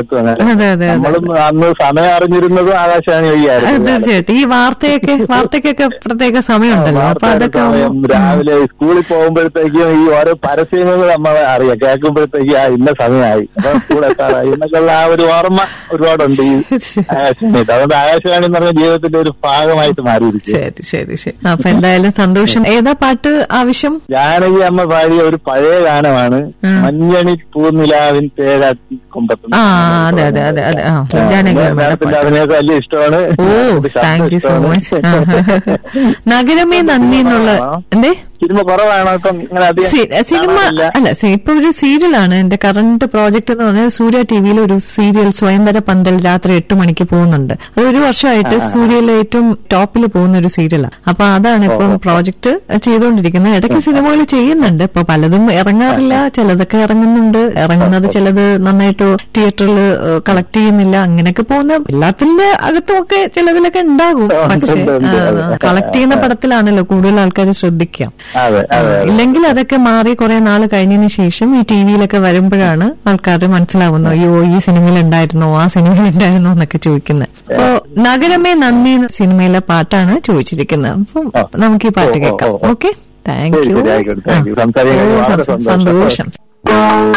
എത്തും അങ്ങനെ അതെ അതെ അതെ നമ്മളും അന്ന് സമയം അറിഞ്ഞിരുന്നതും ആകാശവാണി അത് വഴിയായിരുന്നു തീർച്ചയായിട്ടും ഈ വാർത്തയൊക്കെ വാർത്തയ്ക്കൊക്കെ പ്രത്യേക സമയമുണ്ടല്ലോ അപ്പൊ വാർത്തയുടെ അതൊക്കെ സമയം ആവുമ്പോ- രാവിലെ സ്കൂളിൽ പോകുമ്പോഴത്തേക്കും ഈ ഓരോ പരസ്യങ്ങൾ നമ്മളെ അറിയാം കേൾക്കുമ്പോഴത്തേക്കും ആ ഇന്ന സമയമായി അപ്പൊ സ്കൂൾ എത്താറായി എന്നൊക്കെയുള്ള ആ ഒരു ഓർമ്മ ഒരുപാടുണ്ട് ഈ ആകാശവാണി അതുകൊണ്ട് ആകാശവാണി എന്ന് പറഞ്ഞ ജീവിതത്തിന്റെ ഒരു ഭാഗമായിട്ട് മാറിയിരിക്കും ശരി ശരി ശരി അപ്പൊ എന്തായാലും സന്തോഷം ഏതാ പാട്ട് ആവശ്യം ജാനകി അമ്മ പാടിയ ഒരു പഴയ ഗാനമാണ് ഉം. മഞ്ഞണി പൂനിലാവിൻ തേടാത്തി കൊമ്പത്ത് ആ അതെ അതെ അതെ അതെ ആ ജാനകി അമ്മയുടെ മാഡത്തിന്റെ പാട്ട്. അഭിനയൊക്കെ വലിയ ഇഷ്ടമാണ് ഓ ഇത് ശബ്ദം താങ്ക് യു സോ ഇഷ്ടമാണ്. മച്ച് നഗരമേ നന്ദി എന്നുള്ള എന്തേ സിനിമ കുറവാണോ ഇപ്പം ഇങ്ങനെ അധികം സി- സിനിമ കാണാറില്ല? അല്ല സി- ഇപ്പൊ ഒരു സീരിയലാണ് എന്റെ കറണ്ട് പ്രോജക്ട് എന്ന് പറഞ്ഞാൽ സൂര്യ ടിവിയിൽ ഒരു സീരിയൽ സ്വയംവര പന്തൽ രാത്രി എട്ട് മണിക്ക് പോകുന്നുണ്ട് അത് ഒരു വർഷമായിട്ട് സൂര്യയിലെ ഏറ്റവും ടോപ്പിൽ പോകുന്ന ഒരു സീരിയലാണ് അപ്പൊ അതാണ് ഇപ്പം പ്രോജക്ട് ചെയ്തുകൊണ്ടിരിക്കുന്നത് ഇടയ്ക്ക് സിനിമകൾ ചെയ്യുന്നുണ്ട് ഇപ്പൊ പലതും ഇറങ്ങാറില്ല ചിലതൊക്കെ ഇറങ്ങുന്നുണ്ട് ഇറങ്ങുന്നത് ചിലത് നന്നായിട്ട് തിയേറ്ററിൽ കളക്ട് ചെയ്യുന്നില്ല അങ്ങനെയൊക്കെ പോകുന്ന എല്ലാത്തിന്റെ അകത്തുമൊക്കെ ചിലതിലൊക്കെ ഉണ്ടാകും പക്ഷെ ഉണ്ട്, ഉണ്ട്, ഉണ്ട്. കളക്ട് ചെയ്യുന്ന പടത്തിലാണല്ലോ കൂടുതൽ ആൾക്കാർ ശ്രദ്ധിക്കുക അതെ അതെ ഇല്ലെങ്കിൽ അതൊക്കെ മാറി കുറെ നാൾ കഴിഞ്ഞതിന് ശേഷം ഈ ടി വിയിലൊക്കെ വരുമ്പോഴാണ് ആൾക്കാർ മനസ്സിലാവുന്നത് അയ്യോ ഈ സിനിമയിൽ ഉണ്ടായിരുന്നോ ആ സിനിമയിൽ ഉണ്ടായിരുന്നോ എന്നൊക്കെ ചോദിക്കുന്നത് അപ്പോ നഗരമേ നന്ദി എന്ന സിനിമയിലെ പാട്ടാണ് ചോദിച്ചിരിക്കുന്നത് അപ്പം ആ. നമുക്ക് ഈ പാട്ട് ഓ, ഓ, കേൾക്കാം ഓ. ഓക്കെ താങ്ക് ശരി, യു ശരി, ആയിക്കോട്ടെ, thank you. സംസാരിക്കാൻ വളരെ സന്തോഷം. സന്തോഷം